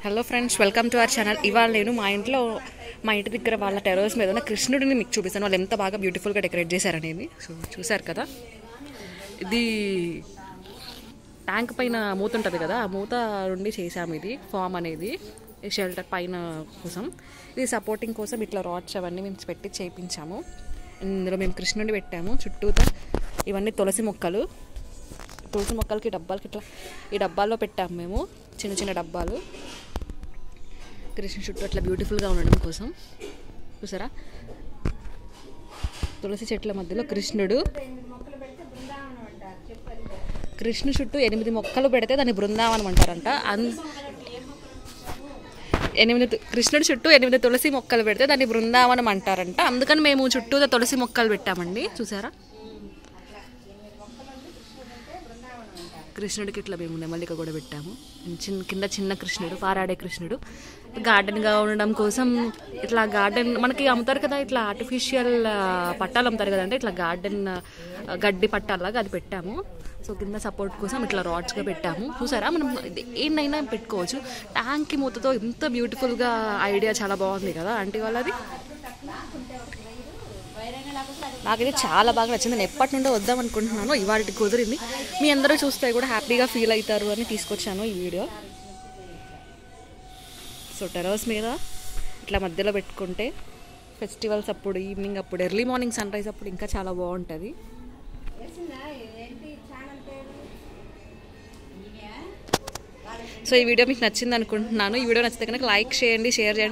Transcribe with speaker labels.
Speaker 1: hello friends welcome to our channel ఇవాళ నేను మా ఇంట్లో మా ఇంటి దగ్గర వాళ్ళ టెర్రస్ మీద ఉన్న కృష్ణుడిని మీకు చూపిస్తాను వాళ్ళు ఎంత బాగా బ్యూటిఫుల్గా డెకరేట్ చేశారనేది సో చూసారు కదా ఇది ట్యాంక్ పైన మూత ఉంటుంది కదా ఆ మూత నుండి చేసాము ఇది ఫామ్ అనేది షెల్టర్ పైన కోసం ఇది సపోర్టింగ్ కోసం ఇట్లా రాడ్స్ అవన్నీ మేము పెట్టి చేయించాము ఇందులో మేము కృష్ణుడిని పెట్టాము చుట్టూతా ఇవన్నీ తులసి మొక్కలు తులసి మొక్కలకి డబ్బాలకి ఇట్లా ఈ డబ్బాల్లో పెట్టాము మేము చిన్న చిన్న డబ్బాలు కృష్ణ చుట్టూ అట్లా బ్యూటిఫుల్గా ఉండడం కోసం చూసారా తులసి చెట్ల మధ్యలో కృష్ణుడు కృష్ణు చుట్టూ ఎనిమిది మొక్కలు పెడితే దాన్ని బృందావనం అంటారంట అన్ ఎనిమిది తు- కృష్ణుడి చుట్టూ ఎనిమిది తులసి మొక్కలు పెడితే దాన్ని బృందావనం అంటారంట అందుకని మేము చుట్టూ తులసి మొక్కలు పెట్టామండి చూసారా కృష్ణుడికి ఇట్లా మేము నెమలిక కూడా పెట్టాము చిన్న కింద చిన్న కృష్ణుడు పారాడే కృష్ణుడు గార్డెన్గా ఉండడం కోసం ఇట్లా గార్డెన్ మనకి అమ్ముతారు కదా ఇట్లా ఆర్టిఫిషియల్ పట్టాలు అమ్ముతారు కదంటే ఇట్లా గార్డెన్ ఆ, గడ్డి పట్టాలాగా అది పెట్టాము సో కింద సపోర్ట్ కోసం ఇట్లా రాడ్స్గా పెట్టాము చూసారా మనం ఇది ఏంటైనా పెట్టుకోవచ్చు ట్యాంక్ మూతతో ఎంత బ్యూటిఫుల్గా ఐడియా చాలా బాగుంది కదా ఆంటీ వాళ్ళది నాకైతే చాలా బాగా నచ్చింది నేను ఎప్పటి నుండో వద్దాం అనుకుంటున్నాను ఇవాళ కుదిరింది మీ అందరూ చూస్తే కూడా హ్యాపీగా ఫీల్ అవుతారు అని తీసుకొచ్చాను ఈ వీడియో సో టెరస్ మీద ఇట్లా మధ్యలో పెట్టుకుంటే ఫెస్టివల్స్ అప్పుడు ఈవినింగ్ అప్పుడు ఎర్లీ మార్నింగ్ సన్ రైజ్ అప్పుడు ఇంకా చాలా బాగుంటుంది సో ఈ వీడియో మీకు నచ్చింది అనుకుంటున్నాను ఈ వీడియో నచ్చితే కనుక లైక్ చేయండి షేర్ చేయండి